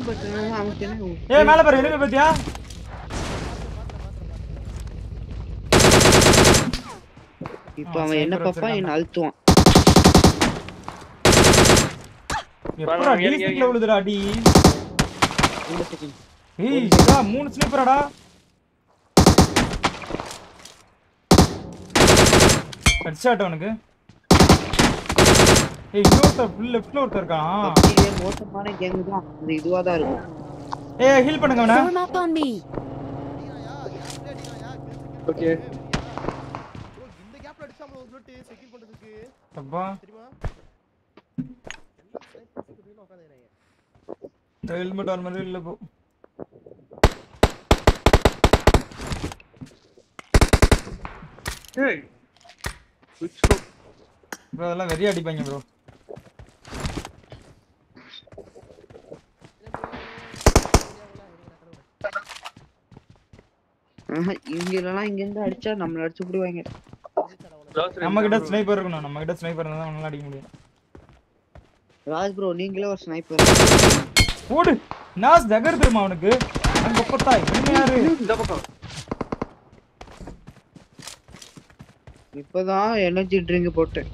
பட்டனா அவனுக்கு என்ன ஏய் மேல பாரு எனிமி பாத்தியா இப்போ அவன் என்ன sniper பாப்பா என்ன அழுத்துவான் எப்படா ஏறு, ஏறு, டீசன்ட்ல விழுதுடா அடி இந்த second. ஏய் இதா மூணு ஸ்னைப்பராடா ஹெட்ஷாட் அவனுக்கு ஏய் இன்னொருத்த ஃபுல் லெஃப்ட்ல ஒருத்தர் இருக்கான் PUBG மோசமான கேம் தான் இது இதுவா தான் இருக்கும் ஏய் ஹீல் பண்ணுங்க அவனை Form up on me. Okay இந்த கேப்ல அடிச்சாம ஒரு புல்லட் செக்யூர் பண்றதுக்கு அப்பா தெரியுமா உட்காந்துறாங்க ஹெல்மெட் ஆன் மாதிரி இல்ல போ ஏய் சுவிட்ச் ப்ரோ அதெல்லாம் வெறியா அடிப்பாங்க ப்ரோ ஆஹா, இங்க இல்லனா இங்க இருந்து அடிச்சா நம்மள அடிச்சு விடுவாங்க நம்ம கிட்ட ஸ்னைப்பர் இருக்கணும் நம்ம கிட்ட ஸ்னைப்பர் இருந்தா தான் அவனால அடிக்க முடியும் ராஜ் ப்ரோ நீங்களே ஒரு ஸ்னைப்பர் ஓடு நாஸ் தகர் தெரியுமா அவனுக்கு அங்க பத்தா இவன் யாரு இந்த பக்கம் இப்பதான் எனர்ஜி ட்ரிங்க் போட்டேன்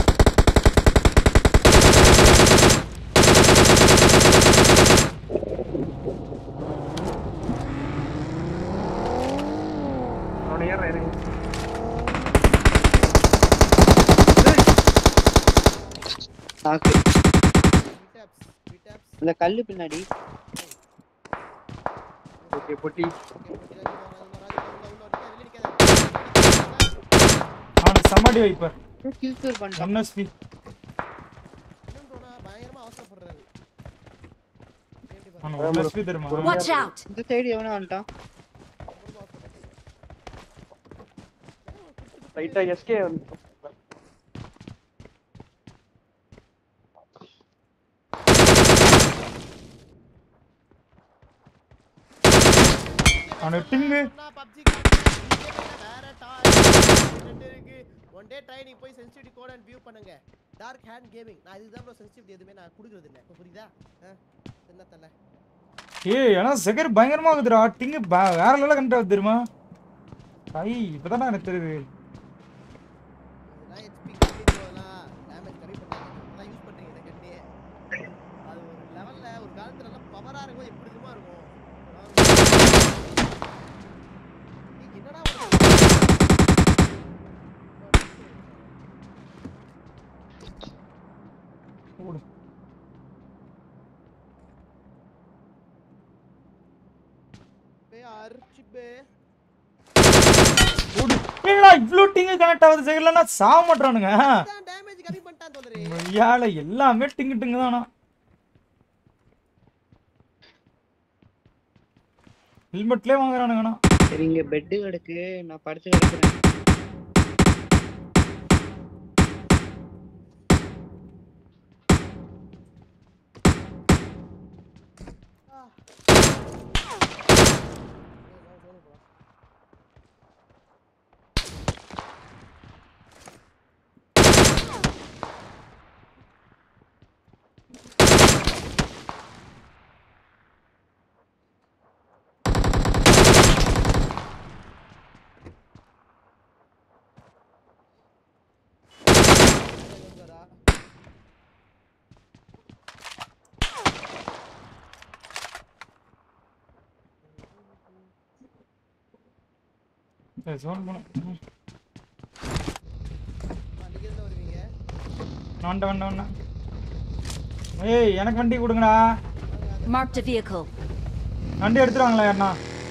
அவனை ஏற இறங்கி தாக்கு விட்டாப்ஸ் விட்டாப்ஸ் இந்த கல்லு பின்னாடி ஓகே பொட்டி அவனுக்கு சமாடி வைப்பர் கில்கர் பண்ணிட்டான் என்எஸ்பி பயங்கரமா அவசரப்படுறாரு அவனுக்கு என்எஸ்பி தெரியுமா Watch out. இந்த சைடு எவனா வந்துட்டான் லைட்டா எஸ்கே அவனுக்கு டிங்கு பப்ஜி வேற டாய் இருக்கு ஒன் டே ட்ரை நீங்க போய் சென்சிட்டிவிட்டி கோட் அண்ட் வியூ பண்ணுங்க டார்க் ஹேண்ட் கேமிங் நான் இதுதான் ப்ரோ சென்சிட்டிவிட்டி எதுவுமே நான் கொடுக்குறது இல்ல இப்போ புரியுதா ஆ, என்ன தல ஏய் ஆனா செகர் பயங்கரமா இருக்குதுடா டிங்கு ப- வேற லெவலில் கண்டா தெரியுமா ஐ இப்பதான் எனக்கு தெரியுது இதெல்லாம் ஹெச்பி கம்மி போகலாம் டேமேஜ் கம்மி பண்ணாங்க இதெல்லாம் யூஸ் பண்றீங்க இதை கட்டி அது ஒரு லெவல்ல ஒரு காலத்துல எல்லாம் பவரா இருக்கும் எப்படி இருக்குமா இருக்கும் ஏய், என்னடா ஒரு- ஓடு பே அர்ச்சிபே ஓடு ஏடா இவ்ளோ டிங்கு கனெக்ட் ஆகுது செகர்லன்னா சாவ மாட்டானுங்க தான் டேமேஜ் கம்மி பண்ணிட்டான் தோழரே ஐயால எல்லாமே டிங்கு டிங்கு தானா ஹெல்மெட்லயே வாங்குறானுங்கண்ணா சரி இங்க பெட்டு கிடக்கு நான் படுத்து கிடக்குறேன் சரி சோன் போனேன் அன்னைக்கு எதுல வருவீங்க வேண்டாம் வேண்டாம் வேண்டாம் ஏய் எனக்கு வண்டி கொடுங்கடா Marked a vehicle. வண்டி எடுத்துருவாங்களா யாருண்ணா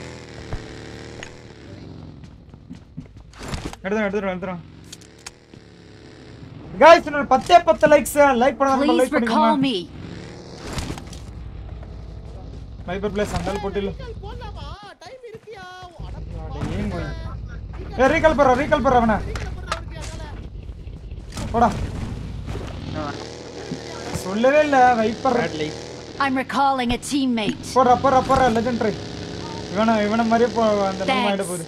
எடுத்துரும் எடுத்துரும் எடுத்துரும் காய்ஸ் இன்னொரு பத்தே பத்து லைக்ஸ் லைக் பண்ணாம Please லைக் recall பண்ணிக்கோங்க me. வைபர் பிளேஸ் சண்டல் போட்டில Recall போடலாமா டைம் இருக்கியா அட ஏன் போய் ஏ ரீகால் பண்ற ரீகால் பண்ற அவனை போடா சொல்லவே இல்ல wiper I'm recalling a teammate. போடுறா போடுறா போடுறா லெஜெண்டரி இவனை இவனை மாதிரியே போ அந்த நம்ம ஆயிட போகுது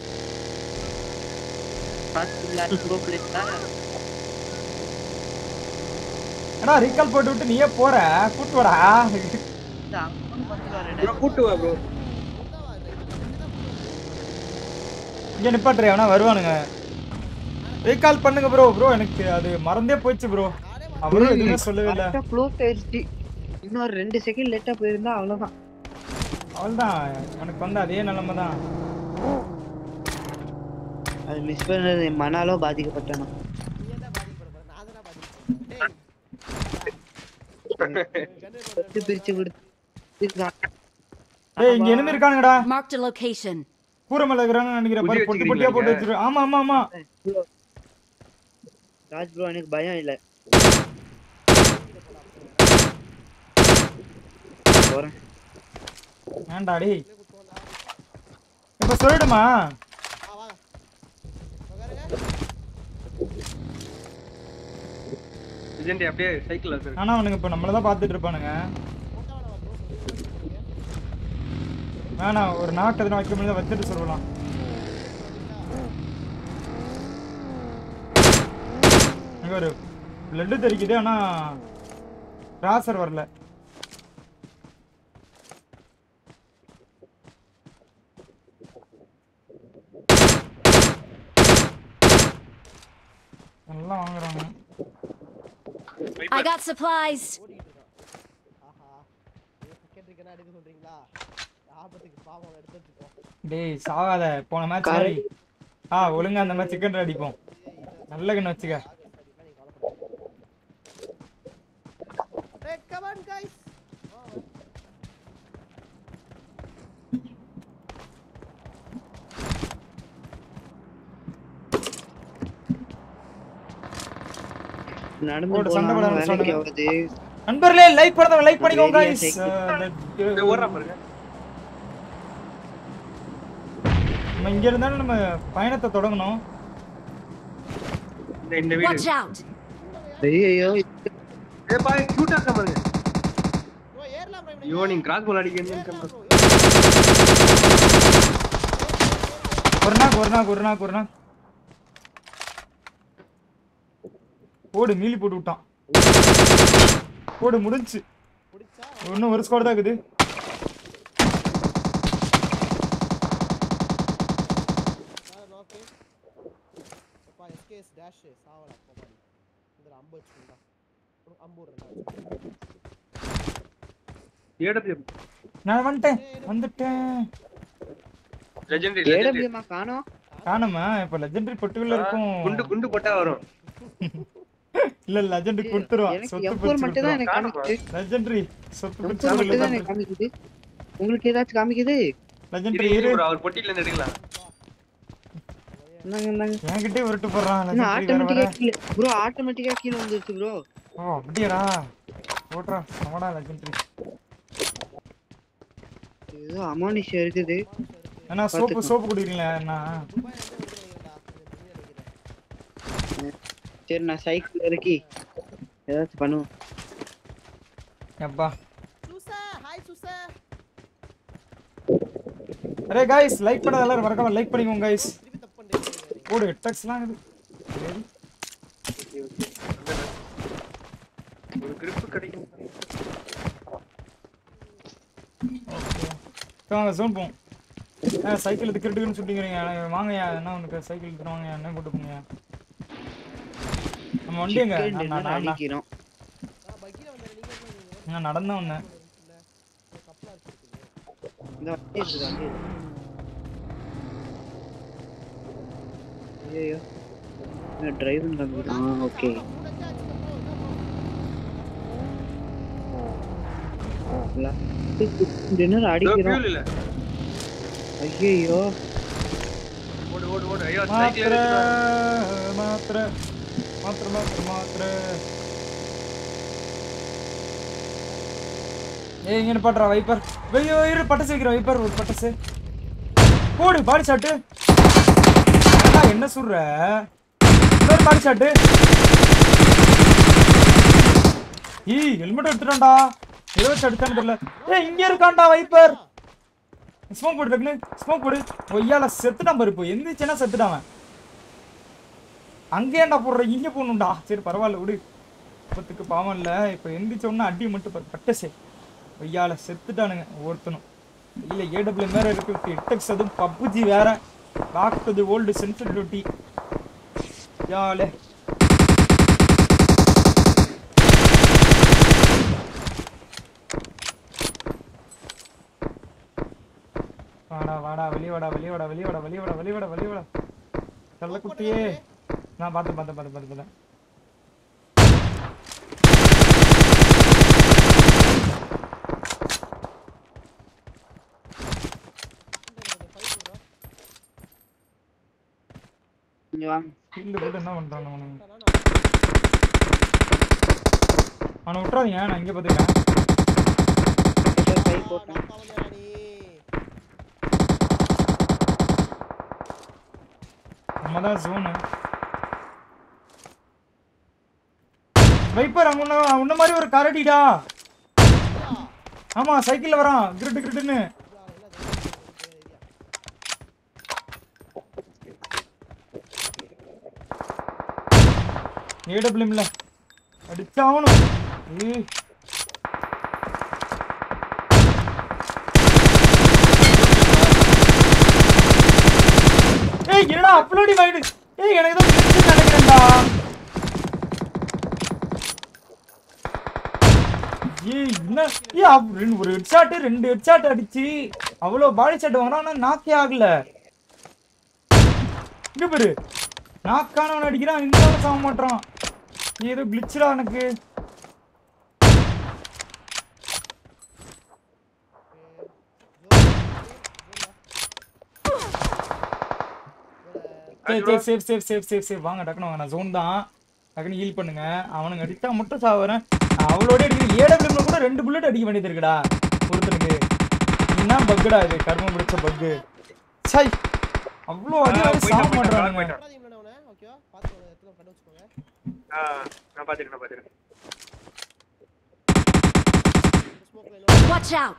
பார்த்து ஏடா ரீகால் போட்டு விட்டு நீயே போற கூட்டு வாடா இந்த அங்க வந்துருவாரு ப்ரோ கூட்டு வா ப்ரோ உங்கவா ரைட் இங்க இங்க நிப்பாட்டுறேன் அவனா வருவானுங்க ரீகால் பண்ணுங்க ப்ரோ ப்ரோ எனக்கு அது மறந்தே போயிடுச்சு ப்ரோ நானே அவரும் எதுவுமே சொல்லவே இல்லை கரெக்டா க்ளோஸ் ஆயிருச்சு இன்னொரு ரெண்டு செகண்ட் லேட்டா போயிருந்தா அவ்வளவுதான் அவள்தான் எனக்கு வந்து அதே நிலைமை தான் அது மிஸ் பண்ணது என் மனாலும் பாதிக்கப்பட்டனா நீ என்ன பாதிக்கப்பட போற நான் தான பாதிக்கப்பட்டேன் டேய் பத்து பிரிச்சு கொடுத்து ஏய் இங்க enemy இருக்கானுங்கடா Marked a location. கூரை மேல இருக்கிறான்னு நினைக்கிறேன் பாரு புதிய பொட்டி பொட்டியா போட்டு வச்சுக்கிறீங்களா? வச்சிரு ஆமா ஆமா ஆமா ராஜ் ப்ரோ எனக்கு பயம் இல்ல போறேன் ஏன்டா டேய் இப்ப சொல்லிடுமா ஆ வாங்க உட்காருங்க விஜயந்தி அப்படியே சைக்கிள் வச்சிரு ஆனா அவனுங்க இப்ப நம்மள தான் பாத்துட்டு இருப்பானுங்க போட்டா வேணாம் ப்ரோ சொல்லுங்க வேணாம் ஒரு நாக்கு எதனா வைக்க முடியாது வச்சுட்டு சொல்லலாம் அங்க ஒரு பிளட் தெரிக்குது ஆனா ராசர் வரல எல்லாம் வாங்குறாங்க I got supplies. ஓடிட்டு இருக்கான் ஆஹா இது செகண்ட் ரிக்கனா எடுக்க சொல்றீங்களா ஆபத்துக்கு பாவம் எடுத்து வச்சுக்கோ டேய் சாவாத போன மேட்ச் மாதிரி ஆ ஒழுங்கா அந்த மாதிரி சிக்கன் அடிப்போம் நல்ல கண்ணு வச்சுக்க Hey, come on, guys. நடந்து போட்டு சண்டை போட போனா வேலைக்கு ஆரம்பிச்சானுங்க. ஆகுது நண்பர்களே லைக் பண்ணதவங்க லைக் பண்ணிக்கோங்க Radiant guys. cycle. அஹ் ஓடுறா பாருங்க நம்ம இங்க இருந்தாலும் நம்ம பயணத்தை தொடங்கணும் இந்த இந்த வீடு Watch out. ஐயோ ஏ பாய் கியூட்டா இருக்க பாருங்க bro, ஏறலாம் bro, இவனுங்க. ஐயோ நீங்க கிராஸ் பால் அடிக்கணும் ஏறலாம் bro. ஒரு நாக்கு ஒரு நாக்கு ஒரு நாக்கு ஒரு நாக்கு போடு மீலி போட்டு விட்டான் போடு முடிஞ்சுச்சு பிடிச்சா இன்னும் ஒரு ஸ்கோர் தான் இருக்குது மேல நோக்கு அப்பா எஸ்கேஎஸ் டேஷ் சாவல போமாடி இந்த அம்பு வச்சுக்கோங்க அம்பு விடுறேன் ஏடபிள்யூ நான் வந்துட்டேன் வந்துட்டேன் லெஜெண்டரி லெஜெண்டரி ஏடபிள்யூமா காணோம் காணுமா இப்ப லெஜெண்டரி பொட்டுக்குள்ள இருக்கும் குண்டு குண்டு போட்டா வரும் இல்ல லெஜெண்டரி கொடுத்துருவான் எனக்கு சொத்து எஃபோர் மட்டும் தான் எனக்கு காணுமா? காமிக்குது லெஜெண்டரி சொத்து எஃபோர் மட்டும் தான் பிடிச்சி எனக்கு காமிக்குது உங்களுக்கு ஏதாச்சும் காமிக்குது லெஜெண்டரி இரு இரு bro அவர் பொட்டில இருந்து எடுக்கலாம் இந்தாங்க இந்தாங்க என்கிட்டே விரட்டு போடுறான் இன்னும் லெஜெண்டரி வேற ஆட்டோமேட்டிக்கா கீழே ப்ரோ ஆட்டோமேட்டிக்கா கீழே வந்துருச்சு ப்ரோ ஓ அப்படியாடா ஓட்றா அவடா லெஜெண்டரி ஏதோ அமானுஷம் இருக்குது ஏன்னா சோப்பு சோப்பு குடிக்கிறீங்களா என்ன துபாய் வந்து வந்து நினைக்கிறேன்டா கொஞ்சம் துணி நினைக்கிறேன் சரி நான் சைக்கிள் இறக்கி ஏதாச்சும் பண்ணுவோம் எப்பா சூசா ஹாய் சூசா அரே காய்ஸ் லைக் பண்ண எல்லாரும் மறக்காம லைக் பண்ணிக்கோங்க காய்ஸ் திருப்பி தப்பு பண்ணிட்டீங்க போடு டெக்ஸ்ட்லாம் இருக்குது ஒரு grip கிடைக்கும் ஓகே வாங்க ஜோன் போவோம் ஆ சைக்கிள் எடுத்து கிரிட்டுக்குன்னு சொல்லிக்கிறீங்க வாங்கயா என்ன உனக்கு சைக்கிள் எடுத்துட்டு வாங்க என்ன போட்டு போங்க நம்ம வண்டி எங்க Chicken நான் dinner நான் நான் அடிக்கிறோம் நான் பக்கில வந்தேன் நீங்க என்ன நீங்க நான் நடந்து வந்தேன் இல்ல கப்பலா இருக்கு இந்த வண்டி இருக்குது வண்டி இருக்குது. ஐயோ டிரைவர் காமிக்கிறோம் ஓகே டின்னர் இதோ அடிக்கிறோம் fuel இல்ல ஐயோ ஓடு ஓடு ஓடு ஐயோ சைக்கிள் மாத்திர மாத்திர மாத்திர மாத்திர மாத்திர ஏய் இங்க பண்றா வைப்பர் ஐயோ இரு பட்டசு வைக்கிறோம் வைப்பர் ஒரு பட்டசு போடு பாடி ஷாட்டு என்ன சொல்ற இன்னொரு பாடி ஷாட்டு ஈ ஹெல்மெட் எடுத்துட்டான்டா ஏதோ வச்சு அடிச்சான்னு தெரியல ஏய் இங்க இருக்கான்டா வைப்பர் ஸ்மோக் போடு டக்குனு ஸ்மோக் போடு ஒய்யால செத்துட்டான் பாரு இப்போ எந்திரிச்சேன்னா செத்துட்டான் அவன். அங்கே ஏன்டா போடுற இங்க போகணும்டா சரி பரவாயில்ல விடு இப்பத்துக்கு பாவம் இல்ல இப்போ எந்திரிச்ச உடனே அடி மட்டும் பாரு, பட்டசே ஐயால செத்துட்டானுங்க ஒருத்தனும் இல்ல ஏடபிள்யூ வேற இருக்கு எட்டெக்ஸ் அதுவும் பப்புஜி வேற back to the old sensitivity யாலே வாடா வாடா வெளிய வாடா வெளிய வாடா வெளிய வாடா வெளிய வாடா வெளிய வாடா வெளிய வாடா கள்ள குட்டியே நான் பார்த்து பார்த்து பார்த்து பார்த்து பார்த்தேன் இங்க வாங்க ஃபீல்டு போட்டு என்ன பண்றாங்க அவனுங்க அவனை விட்டுறாதீங்க நான் இங்கே பார்த்துக்கிறேன் கை போட்டேன் நம்ம தான் ஜோனு வைப்பர் அங்க உன்ன உன்ன மாதிரி ஒரு கரடிடா ஆமா சைக்கிள்ல வரான் கிரிட்டு கிரிட்டுன்னு ஏடபிள்யூம்ல அடிச்சாவணும் ஏய் ஏய் என்னடா அப்லோடிங் ஆயிடு ஏய் எனக்கு தான் பிரச்சனை நினைக்கிறேன்டா ஏய் என்ன ஏய் அவ் ரெண்டு ஒரு ஹெட்ஷாட் ரெண்டு ஹெட்ஷாட் அடிச்சு அவ்வளவு பாடி ஷாட் வாங்குறான் ஆனா நாக்கே ஆகல இங்க பாரு நாக்கானவன் அடிக்கிறான் இருந்தாலும் சாக மாட்டான் ஏதோ கிளிச்சரா எனக்கு சரி சரி safe safe safe safe safe வாங்க டக்குனு வாங்க நான் ஜோன் தான் டக்குனு ஹீல் பண்ணுங்க அவனுங்க அடித்தா மட்டும் சாவறேன் அவளோட அடிக்கிற ஏடபிள்யூ கூட ரெண்டு புல்லட் அடிக்க வேண்டியது இருக்குடா ஒருத்தனுக்கு என்ன பக்குடா இது கர்மம் பிடிச்ச பக்கு சை அவ்வளோ அடி ஆ, வாங்கி போயிட்டான், சாக போயிட்டான், மாட்டானுங்க போயிட்டான். ஓகேவா பார்த்து ஒரு இடத்துல கண்டு வச்சுக்கோங்க ஆ, நான் பாத்துக்கிறேன் நான் பாத்துக்கிறேன் ஸ்மோக்ல Watch out!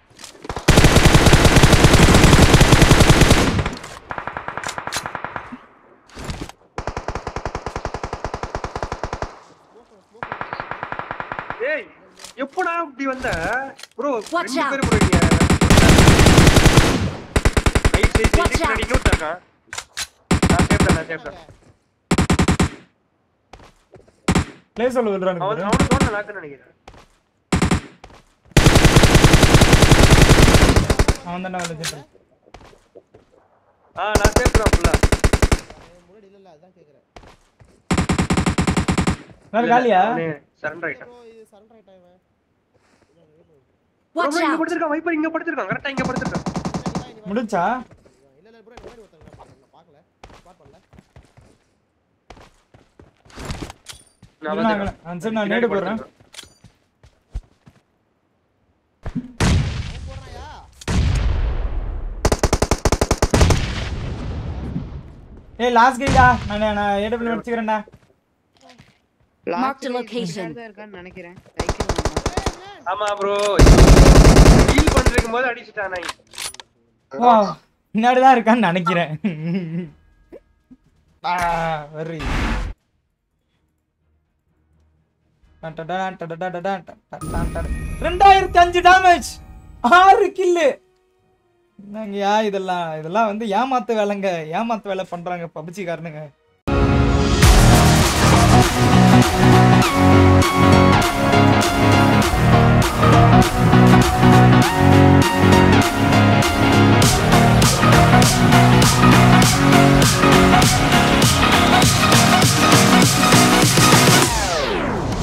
ஏய் எப்படா இப்படி வந்த ப்ரோ Watch ரெண்டு out. பேர் ப்ரோ இங்க right side Watch side out. பின்னாடி இன்னொருத்தன் இருக்கான் நான் சேஃப் தான் நான் சேஃப் தான் பிளேஸ் சொல்ல விடுறானுங்க அவன் பாரு. அவனு தோணல நாக்குன்னு நினைக்கிறேன் அவன் தானே வந்து ஆ நான் சேஃப் தான் ஃபுல்லா முன்னாடி இல்ல இல்ல அதான் கேக்குறேன் வேற காலியா சரண்டர் ஆயிட்டான் ப்ரோ இது சரண்டர் ஆயிட்டான் இவன் Watch bro, இங்க out! படுத்திருக்கான் வைப்பர் இங்க படுத்திருக்கான் கரெக்டா இங்க படுத்திருக்கான் முடிஞ்சா இல்ல இல்ல ப்ரோ முன்னாடி ஒருத்தர் இருக்கான். நான் பார்க்கல ஸ்பாட் பண்ணல நான் இல்ல, பாத்துக்கிறேன். நான் சரி, நான் பின்னாடி நேடு போடுறேன். படுத்திருக்கான். அவன் போறாயா ஏய் லாஸ்ட் கைடா நான் நான் ஏடபிள்யூ அடிச்சுக்கிறேன்டா Marked a location. தான் இருக்கான்னு நினைக்கிறேன் சைக்கிள் வாங்க. ஆமா ப்ரோ ஹீல் பண்ணிருக்கும் போது அடிச்சிட்டான் நாய் வா முன்னாடி தான் இருக்கான்னு நினைக்கிறேன் ஆ வெரி ரெண்டாயிரத்தி அஞ்சு டேமேஜ் ஆறு கில்லு என்னங்கயா இதெல்லாம் இதெல்லாம் வந்து ஏமாத்து வேலைங்க ஏமாத்து வேலை பண்றாங்க பப்ஜி காரனுங்க